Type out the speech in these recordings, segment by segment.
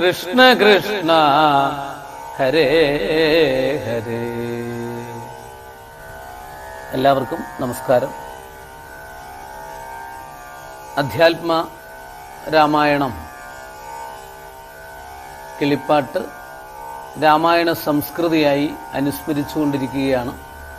കൃഷ്ണ കൃഷ്ണ ഹരേ ഹരേ എല്ലാവർക്കും നമസ്കാരം അധ്യാത്മ രാമായണം കിളിപ്പാട്ട് രാമായണ സംസ്കൃതിയായി അനുസ്മരിച്ചുകൊണ്ടിരിക്കുകയാണ്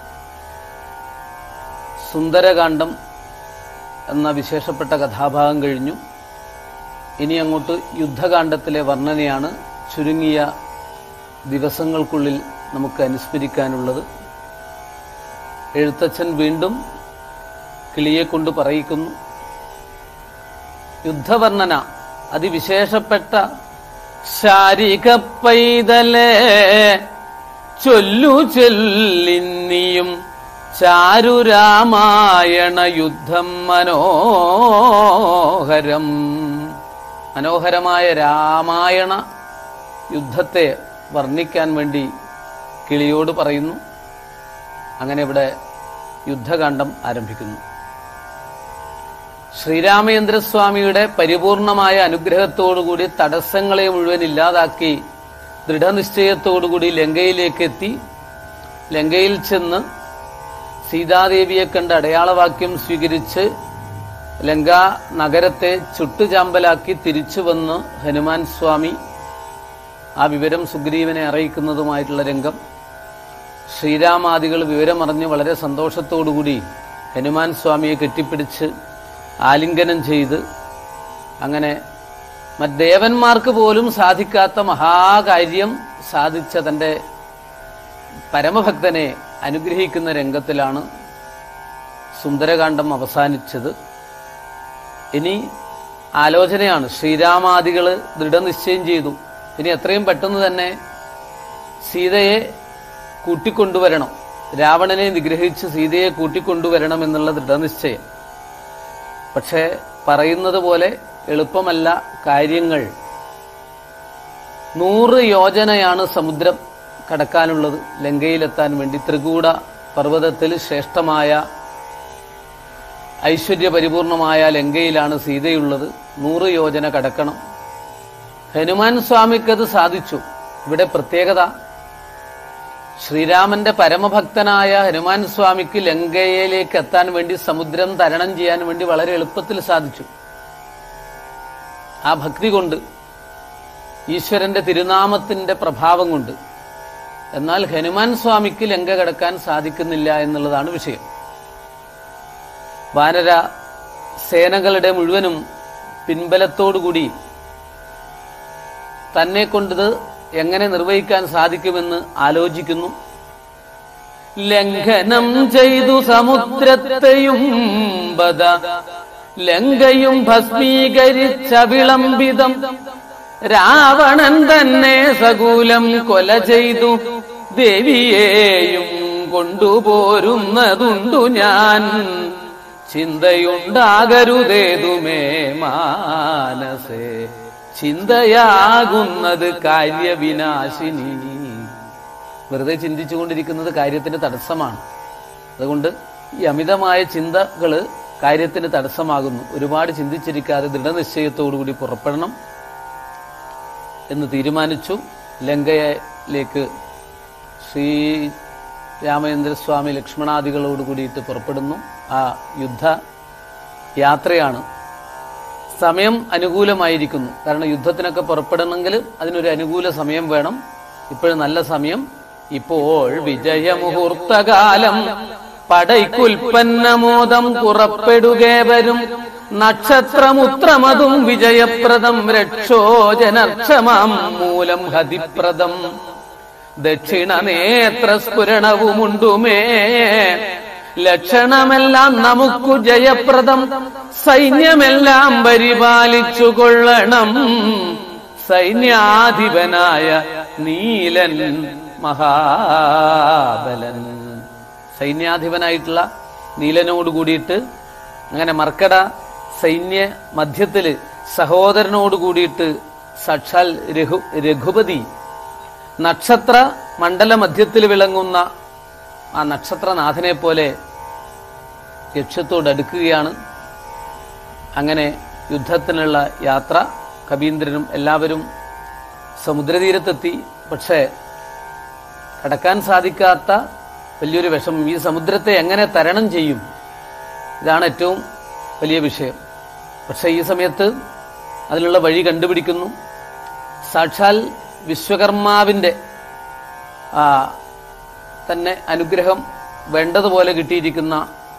സുന്ദരകാന്ഡം എന്ന വിശേഷപ്പെട്ട കഥാഭാഗം കഴിഞ്ഞു ഇനി അങ്ങോട്ട് യുദ്ധകാന്ഡത്തിലെ വർണ്ണനയാണ് ചുരുങ്ങിയ ദിവസങ്ങൾക്കുള്ളിൽ നമുക്ക് അനുസ്മരിക്കാനുള്ളത് എഴുത്തച്ഛൻ വീണ്ടും കിളിയെ കൊണ്ട് പറയിക്കുന്നു യുദ്ധവർണ്ണന അതിവിശേഷപ്പെട്ട ശാരിക പൈതലേ ചൊല്ലു ചൊല്ലിന്നിയും ചാരുരാമായണ യുദ്ധം മനോഹരം മനോഹരമായ രാമായണ യുദ്ധത്തെ വർണ്ണിക്കാൻ വേണ്ടി കിളിയോട് പറയുന്നു അങ്ങനെ ഇവിടെ യുദ്ധകാന്ഡം ആരംഭിക്കുന്നു ശ്രീരാമചന്ദ്രസ്വാമിയുടെ പരിപൂർണമായ അനുഗ്രഹത്തോടുകൂടി തടസ്സങ്ങളെ മുഴുവൻ ഇല്ലാതാക്കി ദൃഢനിശ്ചയത്തോടുകൂടി ലങ്കയിലേക്ക് എത്തി ലങ്കയിൽ ചെന്ന് സീതാദേവിയെ കണ്ട് അടയാളവാക്യം സ്വീകരിച്ച് ലങ്കാ നഗരത്തെ ചുട്ടുചാമ്പലാക്കി തിരിച്ചു വന്ന് ഹനുമാൻ സ്വാമി ആ വിവരം സുഗ്രീവനെ അറിയിക്കുന്നതുമായിട്ടുള്ള രംഗം ശ്രീരാമാദികൾ വിവരമറിഞ്ഞ് വളരെ സന്തോഷത്തോടുകൂടി ഹനുമാൻ സ്വാമിയെ കെട്ടിപ്പിടിച്ച് ആലിംഗനം ചെയ്ത് അങ്ങനെ മറ്റേവന്മാർക്ക് പോലും സാധിക്കാത്ത മഹാകാര്യം സാധിച്ച തൻ്റെ പരമഭക്തനെ അനുഗ്രഹിക്കുന്ന രംഗത്തിലാണ് സുന്ദരകാന്ഡം അവസാനിച്ചത് ഇനി ആലോചനയാണ് ശ്രീരാമാദികൾ ദൃഢനിശ്ചയം ചെയ്തു ഇനി എത്രയും പെട്ടെന്ന് തന്നെ സീതയെ കൂട്ടിക്കൊണ്ടുവരണം രാവണനെ നിഗ്രഹിച്ച് സീതയെ കൂട്ടിക്കൊണ്ടുവരണം എന്നുള്ള ദൃഢനിശ്ചയം പക്ഷേ പറയുന്നത് പോലെ എളുപ്പമല്ല കാര്യങ്ങൾ നൂറ് യോജനയാണ് സമുദ്രം കടക്കാനുള്ളത് ലങ്കയിലെത്താൻ വേണ്ടി ത്രികൂട പർവ്വതത്തിൽ ശ്രേഷ്ഠമായ ഐശ്വര്യപരിപൂർണമായ ലങ്കയിലാണ് സീതയുള്ളത് നൂറ് യോജന കടക്കണം ഹനുമാൻ സ്വാമിക്കത് സാധിച്ചു ഇവിടെ പ്രത്യേകത ശ്രീരാമന്റെ പരമഭക്തനായ ഹനുമാൻ സ്വാമിക്ക് ലങ്കയിലേക്ക് എത്താൻ വേണ്ടി സമുദ്രം തരണം ചെയ്യാൻ വേണ്ടി വളരെ എളുപ്പത്തിൽ സാധിച്ചു ആ ഭക്തി കൊണ്ട് ഈശ്വരന്റെ തിരുനാമത്തിന്റെ പ്രഭാവം കൊണ്ട് എന്നാൽ ഹനുമാൻ സ്വാമിക്ക് ലങ്ക കടക്കാൻ സാധിക്കുന്നില്ല എന്നുള്ളതാണ് വിഷയം വാനര സേനകളുടെ മുഴുവനും പിൻബലത്തോടുകൂടി തന്നെ കൊണ്ടത് എങ്ങനെ നിർവഹിക്കാൻ സാധിക്കുമെന്ന് ആലോചിക്കുന്നു ലംഘനം ചെയ്തു സമുദ്രത്തെയും ബദ ലങ്കയും ഭസ്മീകരിച്ച വിളംബിതം രാവണൻ തന്നെ സകൂലം കൊല ചെയ്തു ദേവിയെയും കൊണ്ടുപോരുന്നതുണ്ടു ഞാൻ ചിന്തയുണ്ടാകരുതേതുമേ മാനസേ ചിന്തയാകുന്നത് കാര്യവിനാശിനി വെറുതെ ചിന്തിച്ചുകൊണ്ടിരിക്കുന്നത് കാര്യത്തിന് തടസ്സമാണ് അതുകൊണ്ട് ഈ അമിതമായ ചിന്തകള് കാര്യത്തിന് തടസ്സമാകുന്നു ഒരുപാട് ചിന്തിച്ചിരിക്കാതെ ദൃഢനിശ്ചയത്തോടുകൂടി പുറപ്പെടണം എന്ന് തീരുമാനിച്ചു ലങ്കയിലേക്ക് ശ്രീ രാമചന്ദ്രസ്വാമി ലക്ഷ്മണാദികളോട് കൂടിയിട്ട് പുറപ്പെടുന്നു ആ യുദ്ധ യാത്രയാണ് സമയം അനുകൂലമായിരിക്കുന്നു കാരണം യുദ്ധത്തിനൊക്കെ പുറപ്പെടണമെങ്കിൽ അതിനൊരു അനുകൂല സമയം വേണം ഇപ്പോഴും നല്ല സമയം ഇപ്പോൾ വിജയമുഹൂർത്തകാലം പടയ്ക്കുൽപ്പന്നമോദം പുറപ്പെടുകേവരും നക്ഷത്രമുത്രമതും വിജയപ്രദം രക്ഷോജനക്ഷമാം മൂലം ഹതിപ്രദം ദക്ഷിണ നേത്രസ്ഫുരണവുമുണ്ടുമേ ലക്ഷണമെല്ലാം നമുക്കു ജയപ്രദം സൈന്യമെല്ലാം പരിപാലിച്ചു കൊള്ളണം സൈന്യാധിപനായ നീലൻ മഹാബലൻ സൈന്യാധിപനായിട്ടുള്ള നീലനോട് കൂടിയിട്ട് അങ്ങനെ മർക്കട സൈന്യ മധ്യത്തില് സഹോദരനോട് കൂടിയിട്ട് സാക്ഷാൽ രഘു രഘുപതി നക്ഷത്ര മണ്ഡല മധ്യത്തിൽ വിളങ്ങുന്ന ആ നക്ഷത്രനാഥനെ പോലെ ലക്ഷ്യത്തോട് അടുക്കുകയാണ് അങ്ങനെ യുദ്ധത്തിനുള്ള യാത്ര കബീന്ദ്രനും എല്ലാവരും സമുദ്രതീരത്തെത്തി പക്ഷേ കടക്കാൻ സാധിക്കാത്ത വലിയൊരു വിഷമം ഈ സമുദ്രത്തെ എങ്ങനെ തരണം ചെയ്യും ഇതാണ് ഏറ്റവും വലിയ വിഷയം പക്ഷെ ഈ സമയത്ത് അതിനുള്ള വഴി കണ്ടുപിടിക്കുന്നു സാക്ഷാൽ വിശ്വകർമാവിൻ്റെ ആ, തന്നെ അനുഗ്രഹം വേണ്ടതുപോലെ കിട്ടിയിരിക്കുന്ന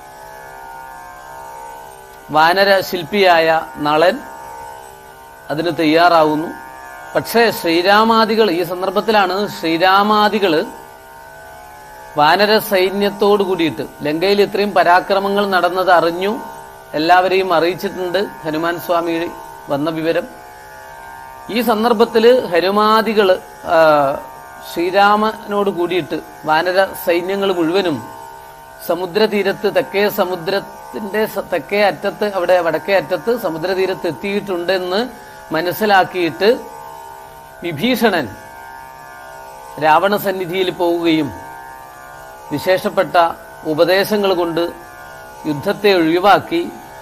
വാനര ശില്പിയായ നളൻ അതിന് തയ്യാറാവുന്നു പക്ഷേ ശ്രീരാമാദികൾ ഈ സന്ദർഭത്തിലാണ് ശ്രീരാമാദികള് വാനര സൈന്യത്തോട് കൂടിയിട്ട് ലങ്കയിൽ ഇത്രയും പരാക്രമങ്ങൾ നടന്നത് അറിഞ്ഞു എല്ലാവരെയും അറിയിച്ചിട്ടുണ്ട് ഹനുമാൻ സ്വാമി വന്ന വിവരം ഈ സന്ദർഭത്തിൽ ഹനുമാദികള് ആ, ശ്രീരാമനോട് കൂടിയിട്ട് വാനര സൈന്യങ്ങൾ മുഴുവനും സമുദ്രതീരത്ത് തെക്കേ സമുദ്രത്തിന്റെ സ- തെക്കേ അറ്റത്ത് അവിടെ വടക്കേ അറ്റത്ത് സമുദ്രതീരത്ത് എത്തിയിട്ടുണ്ടെന്ന് മനസ്സിലാക്കിയിട്ട് വിഭീഷണൻ രാവണ സന്നിധിയിൽ പോവുകയും വിശേഷപ്പെട്ട ഉപദേശങ്ങൾ കൊണ്ട് യുദ്ധത്തെ ഒഴിവാക്കി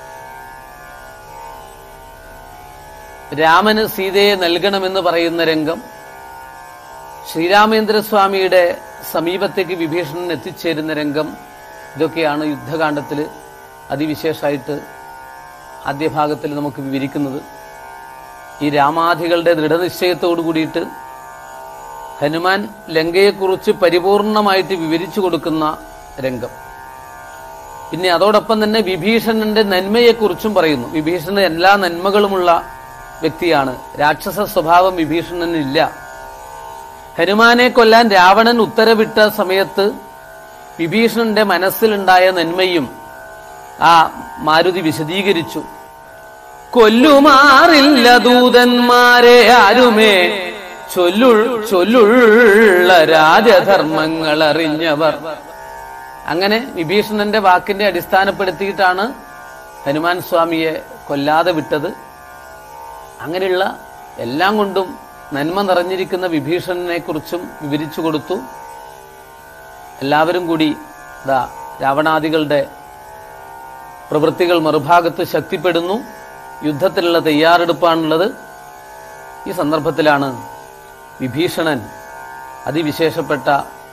രാമന് സീതയെ നൽകണമെന്ന് പറയുന്ന രംഗം ശ്രീരാമേന്ദ്രസ്വാമിയുടെ സമീപത്തേക്ക് വിഭീഷണൻ എത്തിച്ചേരുന്ന രംഗം ഇതൊക്കെയാണ് യുദ്ധകാന്ഡത്തിൽ അതിവിശേഷമായിട്ട് ആദ്യ ഭാഗത്തിൽ നമുക്ക് വിവരിക്കുന്നത് ഈ രാമാധികളുടെ ദൃഢനിശ്ചയത്തോടു കൂടിയിട്ട് ഹനുമാൻ ലങ്കയെക്കുറിച്ച് പരിപൂർണമായിട്ട് വിവരിച്ചു കൊടുക്കുന്ന രംഗം പിന്നെ അതോടൊപ്പം തന്നെ വിഭീഷണന്റെ നന്മയെക്കുറിച്ചും പറയുന്നു വിഭീഷണൻ എല്ലാ നന്മകളുമുള്ള വ്യക്തിയാണ് രാക്ഷസ സ്വഭാവം വിഭീഷണനില്ല ഹനുമാനെ കൊല്ലാൻ രാവണൻ ഉത്തരവിട്ട സമയത്ത് വിഭീഷണന്റെ മനസ്സിലുണ്ടായ നന്മയും ആ മാരുതി വിശദീകരിച്ചു കൊല്ലുമാറില്ല ദൂതന്മാരെ ആരുമേ ചൊല്ലുൾ ചൊല്ലുള്ള രാജധർമ്മങ്ങൾ അറിഞ്ഞവർ അങ്ങനെ വിഭീഷണന്റെ വാക്കിന്റെ അടിസ്ഥാനപ്പെടുത്തിയിട്ടാണ് ഹനുമാൻ സ്വാമിയെ കൊല്ലാതെ വിട്ടത് അങ്ങനെയുള്ള എല്ലാം കൊണ്ടും നന്മ നിറഞ്ഞിരിക്കുന്ന വിഭീഷണനെ കുറിച്ചും വിവരിച്ചു കൊടുത്തു എല്ലാവരും കൂടി ദാ രാവണാദികളുടെ പ്രവൃത്തികൾ മറുഭാഗത്ത് ശക്തിപ്പെടുന്നു യുദ്ധത്തിലുള്ള തയ്യാറെടുപ്പാണുള്ളത് ഈ സന്ദർഭത്തിലാണ് വിഭീഷണൻ അതിവിശേഷപ്പെട്ട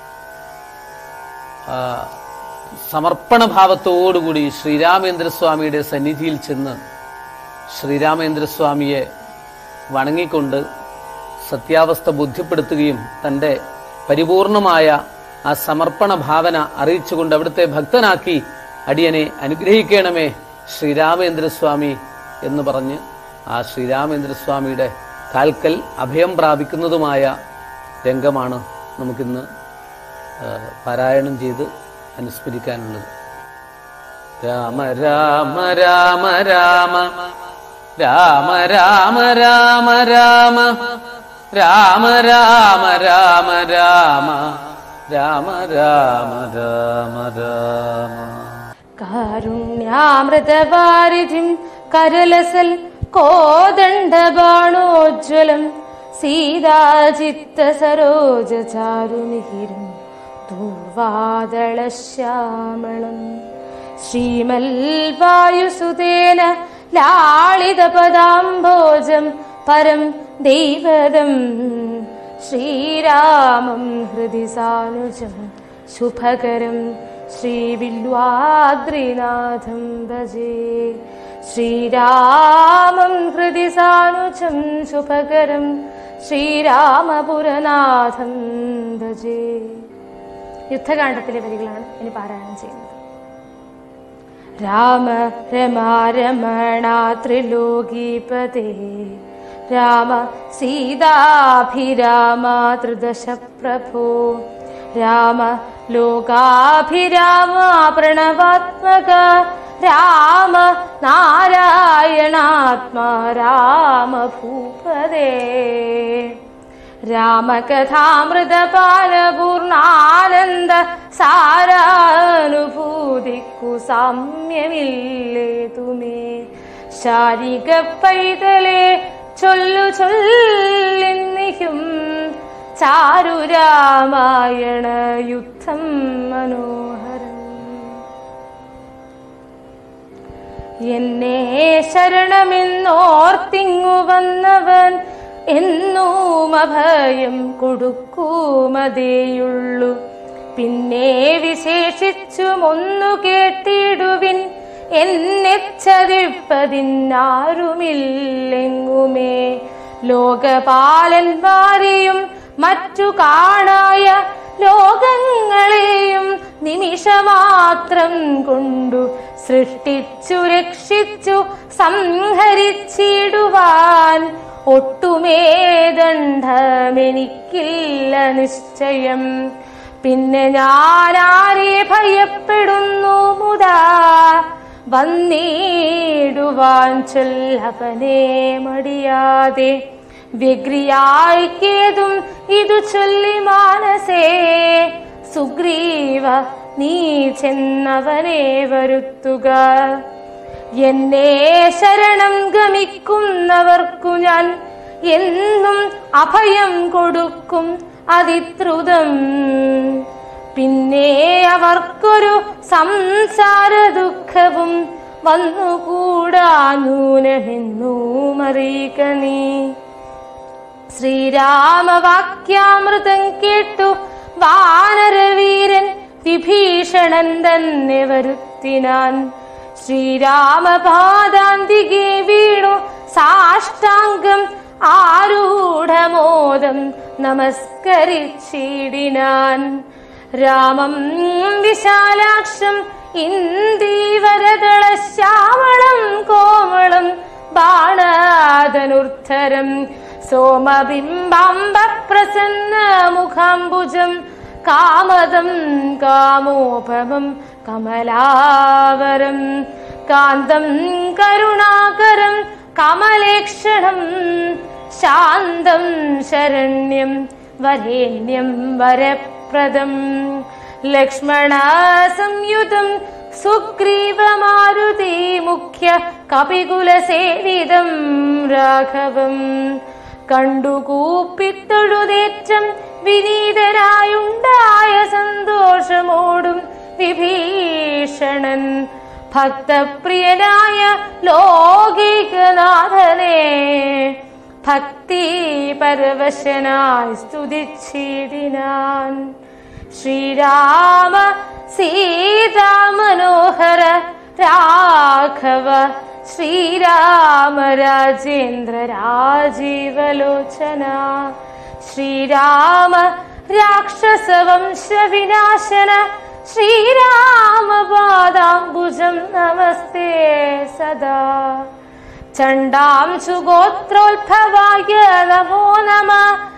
ആ, സമർപ്പണഭാവത്തോടുകൂടി ശ്രീരാമേന്ദ്രസ്വാമിയുടെ സന്നിധിയിൽ ചെന്ന് ശ്രീരാമേന്ദ്രസ്വാമിയെ വണങ്ങിക്കൊണ്ട് സത്യാവസ്ഥ ബോധ്യപ്പെടുത്തുകയും തന്റെ പരിപൂർണമായ ആ സമർപ്പണ ഭാവന അറിയിച്ചുകൊണ്ട് അവിടുത്തെ ഭക്തനാക്കി അടിയനെ അനുഗ്രഹിക്കണമേ ശ്രീരാമേന്ദ്രസ്വാമി എന്ന് പറഞ്ഞ് ആ ശ്രീരാമേന്ദ്രസ്വാമിയുടെ കാൽക്കൽ അഭയം പ്രാപിക്കുന്നതുമായ രംഗമാണ് നമുക്കിന്ന് ആ, പാരായണം ചെയ്ത് അനുസ്മരിക്കാനുള്ളത് രാമ രാമ രാമ രാമ രാമ രാമ രാമ രാമ രാമ രാമ രാമ രാമ രാമ രാമ രാമ രാമ കാരുണ്യാമൃതവാരിധിം കരലസൽ കോദണ്ഡബാണോജ്വലം സീതാചിത്ത സരോജചാരുമിഹിരം ദൂർവാദളശ്യാമളം ശ്രീമൽവായുസുതേന ലാളിതപദാംഭോജം പരം ദൈവതം ശ്രീരാമം ഹൃദി സാനുജം ശുഭകരം ശ്രീവില്വാദ്രിനാഥം ഭജേ ശ്രീരാമം ഹൃദി സാനുജം ശുഭകരം ശ്രീരാമപുരനാഥം ഭജേ യുദ്ധകാണ്ഡത്തിലെ വരികളാണ് ഇനി പാരായണം ചെയ്യുന്നത് രാമ രമാ രമണാ ത്രിലോകീപതേ രാമ സീതാഭിരാമ ത്രിദശ പ്രഭോ രാമ ലോകാഭിരാമ പ്രണവാത്മക രാമ നാരായണാത്മാ രാമ ഭൂപദേ രാമകഥാമൃതപാലപൂർണാനന്ദ സാരാനുഭൂതിക്കു സാമ്യമില്ലേ തുമേ ശാരിക പൈതലേ ചൊല്ലു ചൊല്ലിന്നിഹും ചാരുരാമായണ യുദ്ധം മനോഹരം എന്നെ ശരണമെന്നോർത്തിങ്ങു വന്നവൻ എന്നും അഭയം കൊടുക്കുമതേയുള്ളൂ പിന്നെ വിശേഷിച്ചും ഒന്നു കേട്ടിടുവിൻ എന്നെ ചതിപ്പതിനാരുമില്ലെങ്ങുമേ ലോകപാലന്മാരെയും മറ്റു കാണായ ലോകങ്ങളെയും നിമിഷമാത്രം കൊണ്ടു സൃഷ്ടിച്ചു രക്ഷിച്ചു സംഹരിച്ചിടുവാൻ ഒട്ടുമേ ദണ്ഡമെനിക്കില്ല നിശ്ചയം പിന്നെ ഞാനാരെ ഭയപ്പെടുന്നു മുതാ വന്നിടുവാൻ ചൊല്ലവനെ മടിയാതെ വ്യഗ്രിയായിക്കേതും ഇതു ചൊല്ലി മാനസേ സുഗ്രീവ നീ ചെന്നവനെ വരുത്തുക എന്നെ ശരണം ഗമിക്കുന്നവർക്കു ഞാൻ എന്നും അഭയം കൊടുക്കും അതിദ്രുതം പിന്നെ അവർക്കൊരു സംസാര ദുഃഖവും വന്നുകൂടാ നൂനമെന്നും അറിയുക നീ ശ്രീരാമവാക്യാമൃതം കേട്ടു വാനരവീരൻ വിഭീഷണൻ തന്നെ വരുത്തിനാൻ ശ്രീരാമപാദാന്തികെ വീണു സാഷ്ടാംഗം ആരൂഢമോദം നമസ്കരിച്ചിടിനാൻ രാമം വിശാലാക്ഷം ഇന്ദീവരദള ശ്യാമളം കോമളം ബാണാതനുർദ്ധരം സോമബിംബാംബ പ്രസന്ന മുഖാംബുജം കാമദം കാമോപമം കമലാവരം കാന്തം കരുണാകരം കമലേക്ഷണം ശാന്തം ശരണ്യം വരേണ്യം വരപ്രദം ലക്ഷ്മണ സംയുതം സുഗ്രീവമാരുതി മുഖ്യ കപികുലസേവിതം രാഘവം കണ്ടുകൂപ്പിത്തൊഴുതേറ്റം വിനീതരായുണ്ടായ സന്തോഷമോടും വിഭീഷണൻ ഭക്തപ്രിയനായ ലോകികനാഥനെ ഭക്തി പരവശനായി സ്തുതിച്ചിടിനാൻ ശ്രീരാമ സീതാമനോഹര രാഘവ ശ്രീരാമ രാജേന്ദ്ര രാജീവലോചന ശ്രീരാമ രാക്ഷസവംശ വിനാശന ശ്രീരാമ പാദാംബുജം നമസ്തേ സദാ ചണ്ടാംശുഗോത്രോത്ഭവായ നമോ നമ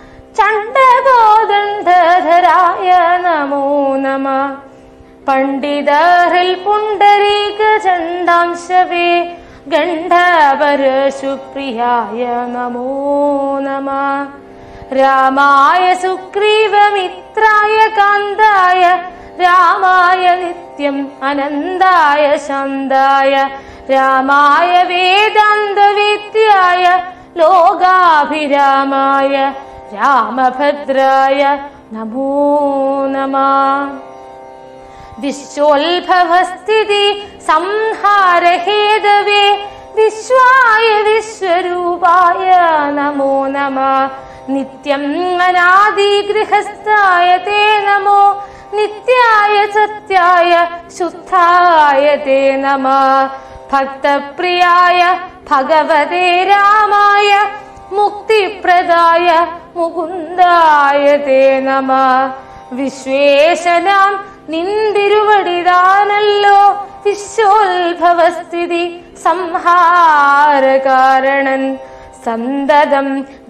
ചണ്ഡഗോദണ്ഡധരായ നമോ നമ പണ്ഡിതഹൃൽ പുണ്ടരീക ചണ്ടാംശവേ ഗണ്ഡപരശുപ്രിയായ നമോ നമ രാമായ സുഗ്രീവമിത്രായ കാന്തായ രാമായ നിത്യം അനന്തായ ശാന്തായ രാമായ വേദാന്തവേദ്യായ ലോകാഭിരാമായ രാമഭദ്രായ നമോ നമ വിശ്വോത്ഭവസ്ഥിതി സംഹാരഹേതവേ വിശ്വായ വിശ്വരൂപായ നമോ നമ നിത്യം അനാദിഗൃഹസ്ഥായ തേ നമോ നിത്യായ സത്യായ ശുദ്ധായ തേ നമ ഭക്തപ്രിയായ ഭഗവതേ രാമായ മുക്തിപ്രദായ മുകുന്ദായ തേ നമ വിശ്വേശനാം നിന്തിരുവടിതാനല്ലോ വിശ്വോത്ഭവസ്ഥിതി സംഹാരകാരണൻ സന്തതം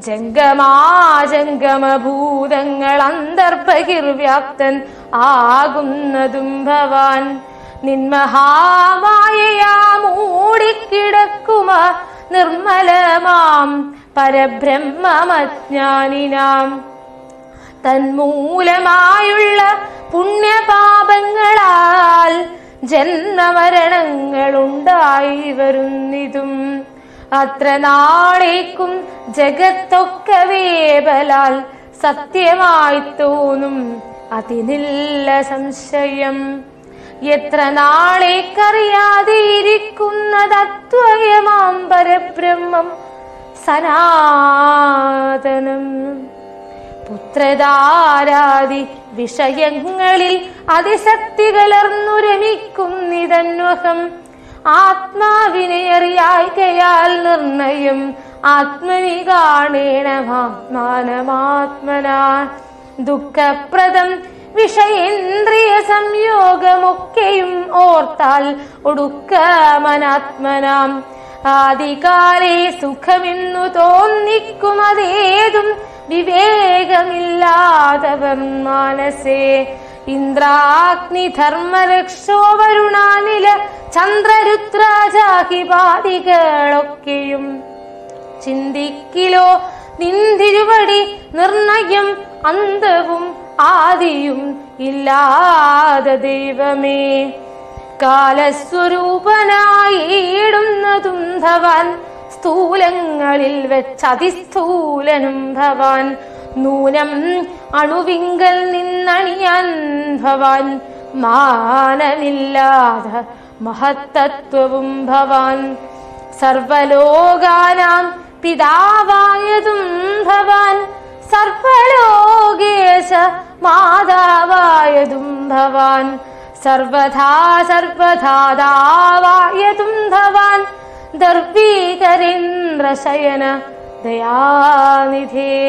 ജംഗമാജംഗമഭൂതങ്ങൾ അന്തർബഹിർവ്യാപ്തൻ ആകുന്നതും ഭവാൻ നിന്മഹാമായയാ മൂടിക്കിടക്കുമ നിർമ്മലമാം പരബ്രഹ്മമജ്ഞാനിനാം തന്മൂലമായുള്ള പുണ്യപാപങ്ങളാൽ ജന്മമരണങ്ങളുണ്ടായി വരുന്നിതും അത്ര നാളേക്കും ജഗത്തൊക്കവേ ബലാൽ സത്യമായി തോന്നും അതിനില്ല സംശയം എത്ര നാളേക്കറിയാതെ ഇരിക്കുന്നത് അദ്വയമാം പരബ്രഹ്മം സനാതനം പുത്രധാരാദി വിഷയങ്ങളിൽ അതിശക്തി കലർന്നു രമിക്കുന്നിതന്വഹം ആത്മാവിനെ അറിയായികയാൽ നിർണയം ആത്മനി കാണേണമാത്മാനമാത്മനാ ദുഃഖപ്രദം വിഷയേന്ദ്രിയ സംയോഗമൊക്കെയും ഓർത്താൽ ഒടുക്കമനാത്മനാം ആദികാലേ സുഖമെന്നു തോന്നിക്കുമതേതും വിവേകമില്ലാതവർ മാനസേ ഇന്ദ്രാഗ്നി ധർമ്മരക്ഷോ വരുണാനില ചന്ദ്രരുദ്രാജാഹിപാദികളൊക്കെയും ചിന്തിക്കിലോ നിന്തിരുവടി നിർണയം അന്തവും ആദിയും ഇല്ലാതെ ദൈവമേ കാലസ്വരൂപനായിടുന്നതും ഭവാൻ സ്ഥൂലങ്ങളിൽ വെച്ചതിസ്ഥൂലനും ഭവാൻ നൂനം അണുവിങ്കൽ നിന്നണിയാൻ ഭവാൻ മാനമില്ലാതെ മഹത്തത്വവും ഭവാൻ സർവലോകാനാം പിതാവായതും ഭവാൻ സർവലോകേശ മാതാവായതും ഭവാൻ സർവഥാ സർവധാതാവായതും ഭവാൻ ദർഭീകരേന്ദ്രശയന ദയാനിധേ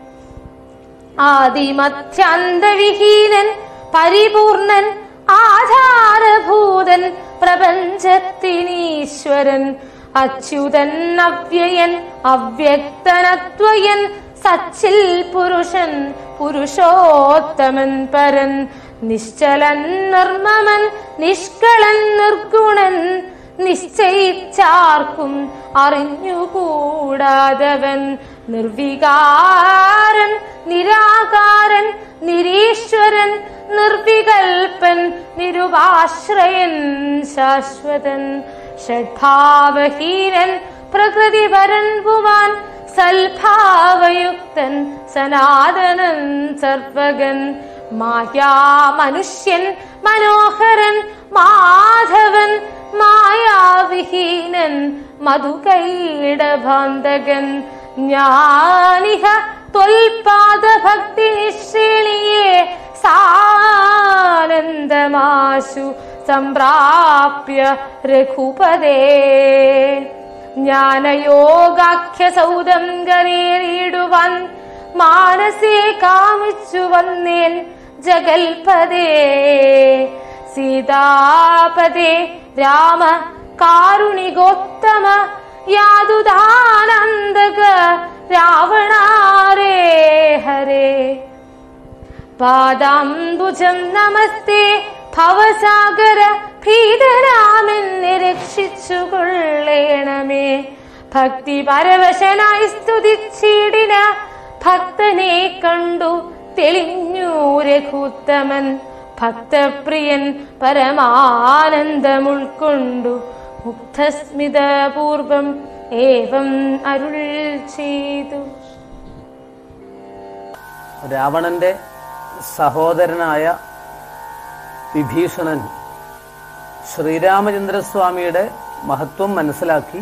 ആദിമധ്യാന്തവിഹീനൻ പരിപൂർണൻ ആധാരഭൂതൻ പ്രപഞ്ചത്തിനീശ്വരൻ അച്യുതൻ അവ്യയൻ അവ്യക്തനത്വയൻ സച്ചിൽ പുരുഷൻ പുരുഷോത്തമൻ പരൻ നിശ്ചലൻ നിർമ്മമൻ നിഷ്കളൻ നിർഗുണൻ നിശ്ചയിച്ചാർക്കും അറിഞ്ഞുകൂടാതവൻ നിർവികാരൻ നിരാകാരൻ നിരീശ്വരൻ നിർവികൽപ്പൻ നിരുപാശ്രയൻ ശാശ്വതൻ ഷഡ്ഭാവഹീനൻ പ്രകൃതിപരൻ പുമാൻ സൽഭാവയുക്തൻ സനാതനൻ സർവകൻ മായാ മനുഷ്യൻ മനോഹരൻ മാധവൻ മായാവിഹീനൻ മധുകൈടഭാന്തകൻ ജ്ഞാനിഹ ത്വൽപാദ ഭക്തി നിശ്രേണിയെ സാനന്ദമാശു സംപ്രാപ്യ രഘുപദേ ജ്ഞാനയോഗാഖ്യ സൗദം കരേറിയിടുവാൻ മാനസേ കാമിച്ചു വന്നേൻ ജഗൽപദേ സീതാപദേ രാമ കാരുണികോത്തമ യാതുദാനന്ദക രാവണാരേ ഹരേ പാദാംബുജം നമസ്തേ ഭവസാഗര ഭീതരാമെന്നെ രക്ഷിച്ചുകൊള്ളേണമേ ഭക്തി പരവശനായി സ്തുതിച്ചിടിന ഭക്തനെ കണ്ടു തെളിഞ്ഞു രഘുത്തമൻ ഭക്തപ്രിയൻ പരമാനന്ദം ഉൾക്കൊണ്ടു മുഗ്ധസ്മിതപൂർവം ഏവം അരുൾ ചെയ്തു രാവണന്റെ സഹോദരനായ വിഭീഷണൻ ശ്രീരാമചന്ദ്രസ്വാമിയുടെ മഹത്വം മനസ്സിലാക്കി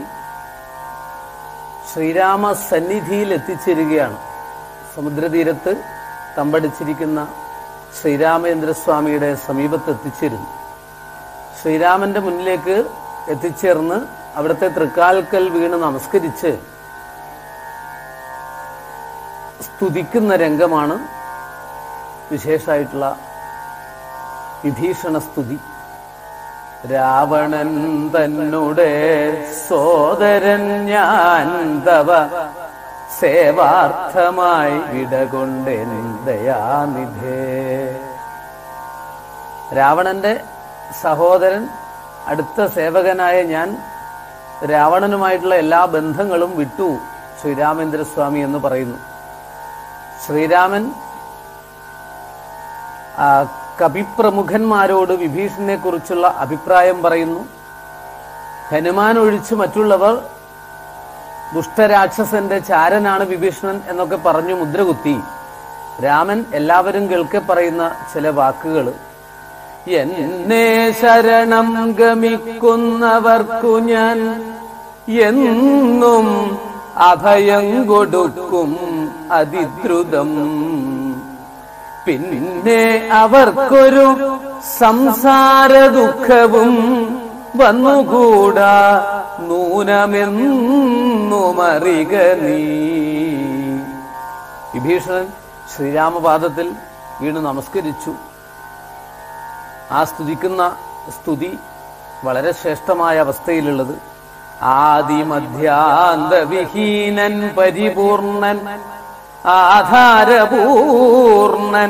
ശ്രീരാമ സന്നിധിയിൽ എത്തിച്ചേരുകയാണ് സമുദ്രതീരത്ത് തമ്പടിച്ചിരിക്കുന്ന ശ്രീരാമചന്ദ്രസ്വാമിയുടെ സമീപത്ത് എത്തിച്ചേരുന്നു ശ്രീരാമന്റെ മുന്നിലേക്ക് എത്തിച്ചേർന്ന് അവിടുത്തെ തൃക്കാൽക്കൽ വീണ് നമസ്കരിച്ച് സ്തുതിക്കുന്ന രംഗമാണ് വിശേഷമായിട്ടുള്ള വിഭീഷണ സ്തുതി രാവണൻ തന്നുടെ സോദരൻ ഞാൻ തവ സേവാർത്ഥമായി വിടകൊണ്ടെൻ ദയാനിധേ രാവണന്റെ സഹോദരൻ അടുത്ത സേവകനായ ഞാൻ രാവണനുമായിട്ടുള്ള എല്ലാ ബന്ധങ്ങളും വിട്ടു ശ്രീരാമേന്ദ്രസ്വാമി എന്ന് പറയുന്നു ശ്രീരാമൻ ആ, കവിപ്രമുഖന്മാരോട് വിഭീഷണനെ കുറിച്ചുള്ള അഭിപ്രായം പറയുന്നു ഹനുമാൻ ഒഴിച്ച് മറ്റുള്ളവർ ദുഷ്ടരാക്ഷസന്റെ ചാരനാണ് വിഭീഷണൻ എന്നൊക്കെ പറഞ്ഞു മുദ്രകുത്തി രാമൻ എല്ലാവരും കേൾക്കെ പറയുന്ന ചില വാക്കുകൾ എന്നെ ശരണം ഗമിക്കുന്നവർക്കു ഞാൻ എന്നും അഭയം കൊടുക്കും അതിദ്രുതം പിന്നെ അവർക്കൊരു സംസാര ദുഃഖവും വന്നുകൂടാ നൂനമെന്നുമറിക നീ വിഭീഷണൻ ശ്രീരാമപാദത്തിൽ വീണ് നമസ്കരിച്ചു ആ സ്തുതിക്കുന്ന സ്തുതി വളരെ ശ്രേഷ്ഠമായ അവസ്ഥയിലുള്ളത് ആദിമധ്യാന്തവിഹീനൻ പരിപൂർണൻ ആധാരപൂർണൻ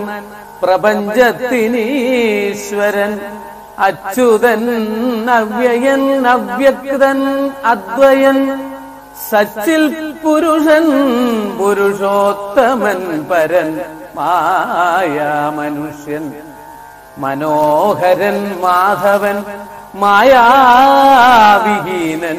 പ്രപഞ്ചത്തിനീശ്വരൻ അച്യുതൻ അവ്യയൻ അവ്യക്തൻ അദ്വയൻ സച്ചിൽ പുരുഷൻ പുരുഷോത്തമൻ പരൻ മായാ മനുഷ്യൻ മനോഹരൻ മാധവൻ മായാവിഹീനൻ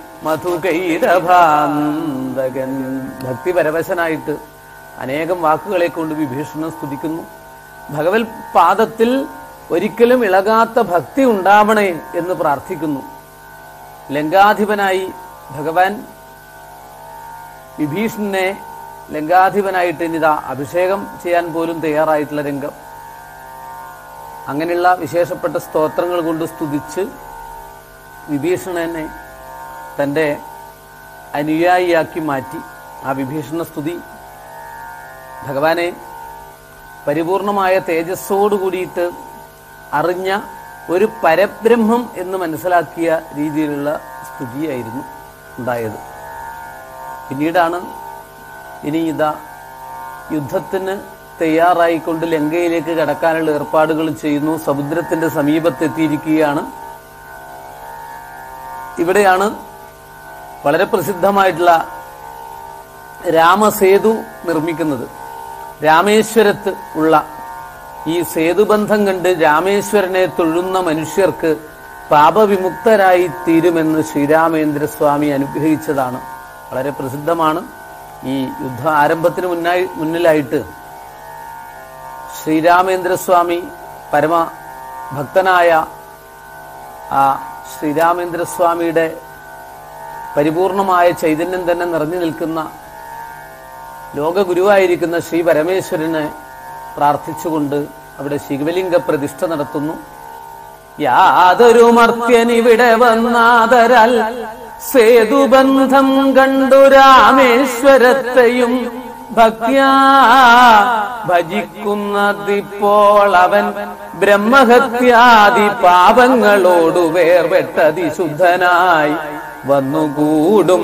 മധുകൈരഭാന്തകൻ ഭക്തിപരവശനായിട്ട് അനേകം വാക്കുകളെ കൊണ്ട് വിഭീഷണൻ സ്തുതിക്കുന്നു ഭഗവത് പാദത്തിൽ ഒരിക്കലും ഇളകാത്ത ഭക്തി ഉണ്ടാവണേ എന്ന് പ്രാർത്ഥിക്കുന്നു ലങ്കാധിപനായി ഭഗവാൻ വിഭീഷണനെ ലങ്കാധിപനായിട്ട് ഇനിതാ അഭിഷേകം ചെയ്യാൻ പോലും തയ്യാറായിട്ടുള്ള രംഗം അങ്ങനെയുള്ള വിശേഷപ്പെട്ട സ്തോത്രങ്ങൾ കൊണ്ട് സ്തുതിച്ച് വിഭീഷണനെ തൻ്റെ അനുയായിയാക്കി മാറ്റി ആ വിഭീഷണ സ്തുതി ഭഗവാനെ പരിപൂർണമായ തേജസ്സോടു കൂടിയിട്ട് അറിഞ്ഞ ഒരു പരബ്രഹ്മം എന്ന് മനസ്സിലാക്കിയ രീതിയിലുള്ള സ്തുതിയായിരുന്നു ഉണ്ടായത് പിന്നീടാണ് ഇനി ഇതാ യുദ്ധത്തിന് തയ്യാറായിക്കൊണ്ട് ലങ്കയിലേക്ക് കടക്കാനുള്ള ഏർപ്പാടുകൾ ചെയ്യുന്നു സമുദ്രത്തിന്റെ സമീപത്തെത്തിയിരിക്കുകയാണ് ഇവിടെയാണ് വളരെ പ്രസിദ്ധമായിട്ടുള്ള രാമസേതു നിർമ്മിക്കുന്നത് രാമേശ്വരത്ത് ഉള്ള ഈ സേതുബന്ധം കണ്ട് രാമേശ്വരനെ തൊഴുന്ന മനുഷ്യർക്ക് പാപവിമുക്തരായി തീരുമെന്ന് ശ്രീരാമേന്ദ്രസ്വാമി അനുഗ്രഹിച്ചതാണ് വളരെ പ്രസിദ്ധമാണ് ഈ യുദ്ധ ആരംഭത്തിന് മുന്നായി മുന്നിലായിട്ട് ശ്രീരാമേന്ദ്രസ്വാമി പരമ ഭക്തനായ ആ ശ്രീരാമേന്ദ്രസ്വാമിയുടെ പരിപൂർണമായ ചൈതന്യം തന്നെ നിറഞ്ഞു നിൽക്കുന്ന ലോകഗുരുവായിരിക്കുന്ന ശ്രീ പരമേശ്വരനെ പ്രാർത്ഥിച്ചുകൊണ്ട് അവിടെ ശിവലിംഗ പ്രതിഷ്ഠ നടത്തുന്നു യാതൊരു മർത്യനിവിടെ വന്നാതരാൽ സേതുബന്ധം കണ്ടു രാമേശ്വരത്തെയും ഭക്യാ ഭജിക്കുന്നതിപ്പോൾ അവൻ ബ്രഹ്മഹത്യാദി പാപങ്ങളോടു വേർപെട്ടതി ശുദ്ധനായി വന്നുകൂടും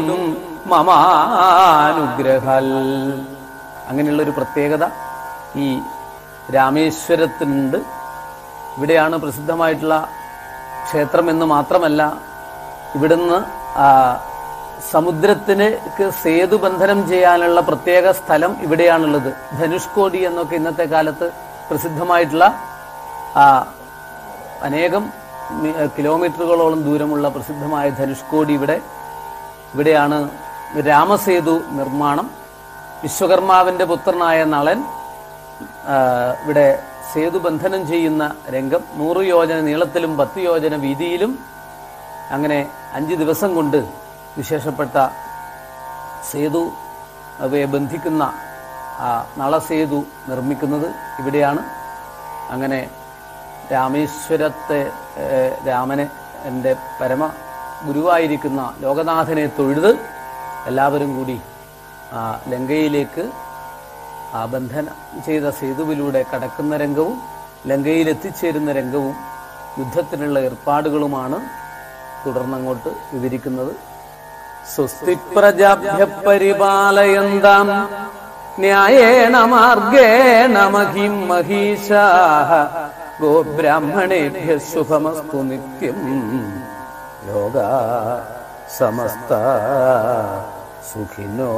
മമാനുഗ്രഹൽ അങ്ങനെയുള്ള ഒരു പ്രത്യേകത ഈ രാമേശ്വരത്തിനുണ്ട് ഇവിടെയാണ് പ്രസിദ്ധമായിട്ടുള്ള ക്ഷേത്രം എന്ന് മാത്രമല്ല ഇവിടുന്ന് ആ, സമുദ്രത്തിന് സേതുബന്ധനം ചെയ്യാനുള്ള പ്രത്യേക സ്ഥലം ഇവിടെയാണുള്ളത് ധനുഷ്കോടി എന്നൊക്കെ ഇന്നത്തെ കാലത്ത് പ്രസിദ്ധമായിട്ടുള്ള ആ, അനേകം മി- കിലോമീറ്ററുകളോളം ദൂരമുള്ള പ്രസിദ്ധമായ ധനുഷ്കോടി ഇവിടെ ഇവിടെയാണ് രാമസേതു നിർമ്മാണം വിശ്വകർമാവിന്റെ പുത്രനായ നളൻ ആ, ഇവിടെ സേതുബന്ധനം ചെയ്യുന്ന രംഗം നൂറ് യോജന നീളത്തിലും പത്ത് യോജന വീതിയിലും അങ്ങനെ അഞ്ച് ദിവസം കൊണ്ട് വിശേഷപ്പെട്ട സേതു അവയെ ബന്ധിക്കുന്ന ആ നളസേതു നിർമ്മിക്കുന്നത് ഇവിടെയാണ് അങ്ങനെ രാമേശ്വരത്തെ ഏഹ്, രാമനെ എൻ്റെ പരമ ഗുരുവായിരിക്കുന്ന ലോകനാഥനെ തൊഴുത് എല്ലാവരും കൂടി ആ ലങ്കയിലേക്ക് ആ ബന്ധനം ചെയ്ത സേതുവിലൂടെ കടക്കുന്ന രംഗവും ലങ്കയിൽ എത്തിച്ചേരുന്ന രംഗവും യുദ്ധത്തിനുള്ള ഏർപ്പാടുകളുമാണ് തുടർന്നങ്ങോട്ട് വിവരിക്കുന്നത് സ്വസ്തി പ്രജാഭ്യ പരിപാലയന്താം ന്യായേണ മാർഗേണ മഹിം മഹീഷാഹ ഗോബ്രാഹ്മണേഭ്യ ശുഭമസ്തു നിത്യം ലോക സമസ്ത സുഖിനോ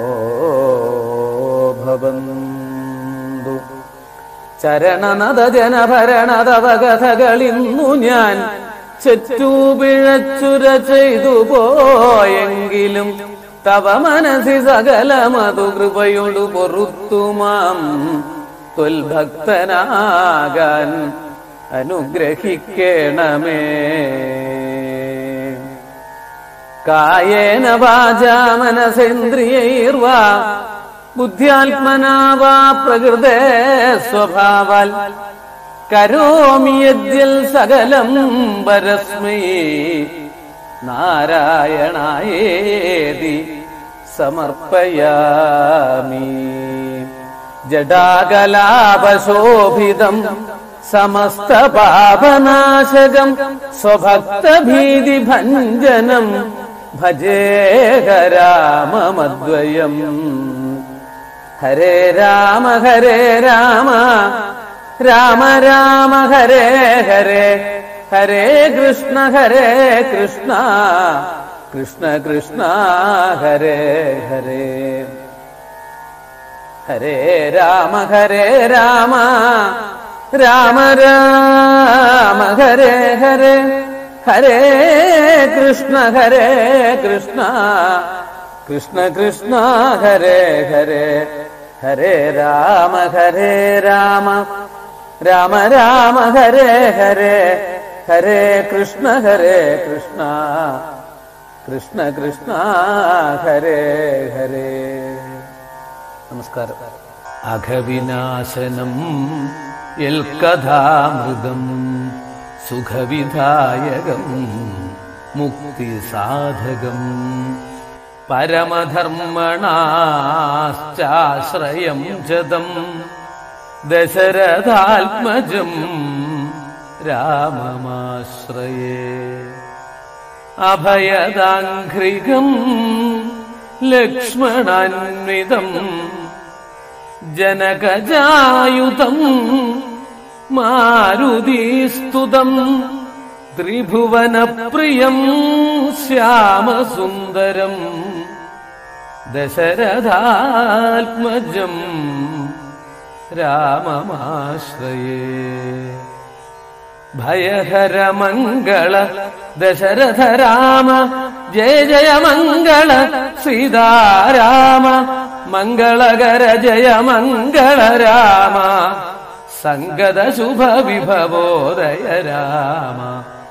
ഭവന്തു ചരണനദ ജനഭരണതവകഥകളിന്നു ഞാൻ ചെറ്റൂപിഴച്ചുര ചെയ്തു പോയെങ്കിലും തവ മനസ്സി സകലമതു കൃപയൊടു പൊറുത്തുമാം തൊൽഭക്തനാകാൻ അനുഗ്രഹിക്കണമേ കായേന വാചാ മനസേന്ദ്രിയൈർവാ ബുദ്ധ്യാത്മനാ വാ പ്രകൃതേ സ്വഭാവാൽ കരോമി യദ്യൽ സകലം പരസ്മൈ നാരായണായേതി സമർപ്പയാമി ജടാകലാപശോഭിതം സമസ്തപാപനാശകം സ്വഭക്തഭീതിഭഞ്ജനം ഭജേഹരാമമദ്വയം ഹരേ രാമ ഹരേ രാമ രാമ രാമ ഹരേ ഹരേ ഹരേ കൃഷ്ണ ഹരേ കൃഷ്ണ കൃഷ്ണ കൃഷ്ണ ഹരേ ഹരേ ഹരേ രാമ ഹരേ രാമ രാമ രാമ ഹരേ ഹരേ ഹരേ കൃഷ്ണ ഹരേ കൃഷ്ണ കൃഷ്ണ കൃഷ്ണ ഹരേ ഹരേ ഹരേ രാമ ഹരേ രാമ രാമ രാമ ഹരേ ഹരേ ഹരേ കൃഷ്ണ ഹരേ കൃഷ്ണ കൃഷ്ണ കൃഷ്ണ ഹരേ ഹരേ നമസ്കാരം അഘവിനാശനം യൽക്കഥാമൃതം സുഖവിധായകം മുക്തിസാധകം പരമധർമ്മണാശ്ചാശ്രയം ജതം ദശരഥാത്മജം രാമമാശ്രയേ അഭയദാഘ്രികം ലക്ഷ്മണാന്വിതം ജനകജായുധം മാരുതീസ്തുതം ത്രിഭുവനപ്രിയം ശ്യാമസുന്ദരം ദശരഥാത്മജം രാമമാശ്രയേ ഭയഹരമംഗള ദശരഥ രാമ ജയ ജയ മംഗള സീതാരാമ മംഗളകര ജയ മംഗള രാമ സംഗത ശുഭ വിഭവോദയ രാമ